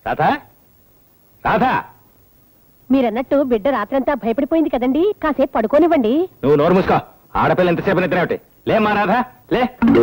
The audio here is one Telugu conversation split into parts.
రాధా రాధా మీరన్నట్టు బిడ్డ రాత్రంతా భయపడిపోయింది కదండి కాసేపు పడుకోనివ్వండి నువ్వు నోరు మూసుకో ఆడపిల్ల ఎంతసేపు నిద్రవుటి లే మా రాధా లే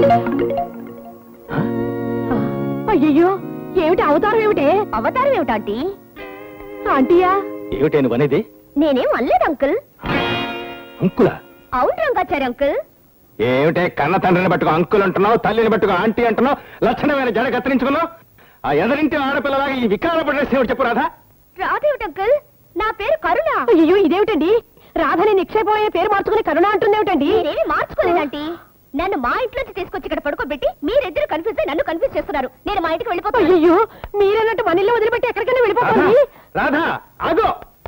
అయ్యయ్యో ఏమిటి అవతారం ఏమిటే అవతారం ఏమిటి ఆంటీ ఆంటీయా ఏమిటే నువ్వు అనేది నేనేం అనలేదు అంకుల్ అంకులా అవును రంగాచారి అంకుల్ ఏమిటే కన్న తండ్రిని పట్టుకో అంకులు అంటున్నావు తల్లిని పట్టుకో ఆంటీ అంటున్నావు లక్షణమైన జడ కత్తిరించుకున్నావు ఆ ఎదరింటి ఆడపిల్లలాగా ఈ వికార పడేసి చెప్పు రాధా రాదేమిటి అంకుల్ నా పేరు కరుణ అయ్యో ఇదేమిటండి రాధని నిక్షేపం అయ్యే పేరు మార్చుకుని కరుణ అంటుందేమిటండి నేనేమి మార్చుకోలేదంటీ నన్ను మా ఇంట్లోంచి తీసుకొచ్చి ఇక్కడ పడుకోబెట్టి మీరిద్దరు కన్ఫ్యూజ్ అయి నన్ను కన్ఫ్యూజ్ చేస్తున్నారు నేను మా ఇంటికి వెళ్ళిపోతాను అయ్యో మీరన్నట్టు మనీలో వదిలిపెట్టి ఎక్కడికైనా రాధా వెళ్ళిపోతుంది రాధా ఆగో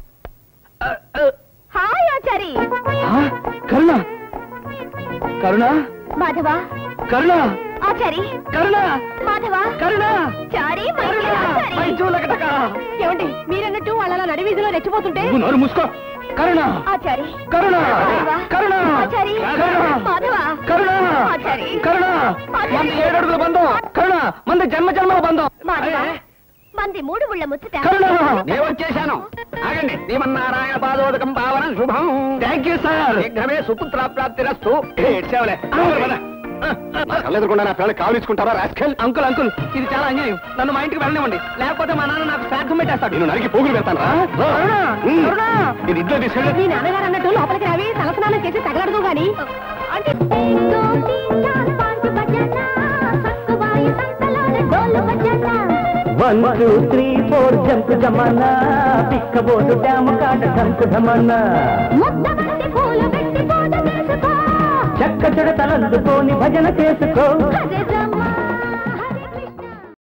hi Achari Karuna Karuna Madhava Karuna Achari Karuna Madhava Karuna Chari my dear Achari. ఏమండి మీరన్నట్టు వాళ్ళ అలా నడివీధిలో రెచ్చిపోతుంటే నువ్వు నోరు మూసుకో కరుణ ఆచారి కరుణ మాధవ. కరుణ ఆచారి కరుణ మాధవ కరుణ ఆచారి కరుణ ఆచారి. మంది ఏడు అడుగుల బంధం కరుణ మంది జన్మ జన్మల బంధం మాధవ మంది మూడు ముళ్ళ ముచ్చట కరుణ నేను వచ్చేశాను ఆగండి శ్రీమన్నారాయణ పాదోదకం పావనం శుభం థ్యాంక్ యూ సార్ శీఘ్రమే సుపుత్ర ప్రాప్తిరస్తు ఏడ్చావులే కళ్ళెదురుకుండా నా పిల్లలు కావలించుకుంటారా రాస్కెల్ అంకుల్ అంకుల్ ఇది చాలా అన్యాయం నన్ను మా ఇంటికి వెళ్ళనివ్వండి లేకపోతే మా నాన్న నాకు శ్రాద్ధం పెట్టేస్తాడు నేను నరికి పోగులు పెడతాను ఇది ఇంట్లో తీసుకెళ్ళి మీ నాన్నగారు అన్నట్టు లోపలికి రావి తలస్నానం చేసి తగలడదు గాని అంటే one two three four jump జమానా పిక్కబోటు డ్యాము కాట ధంకు ధమన్నా చెక్క చెడ తలందుకోని భజన చేసుకో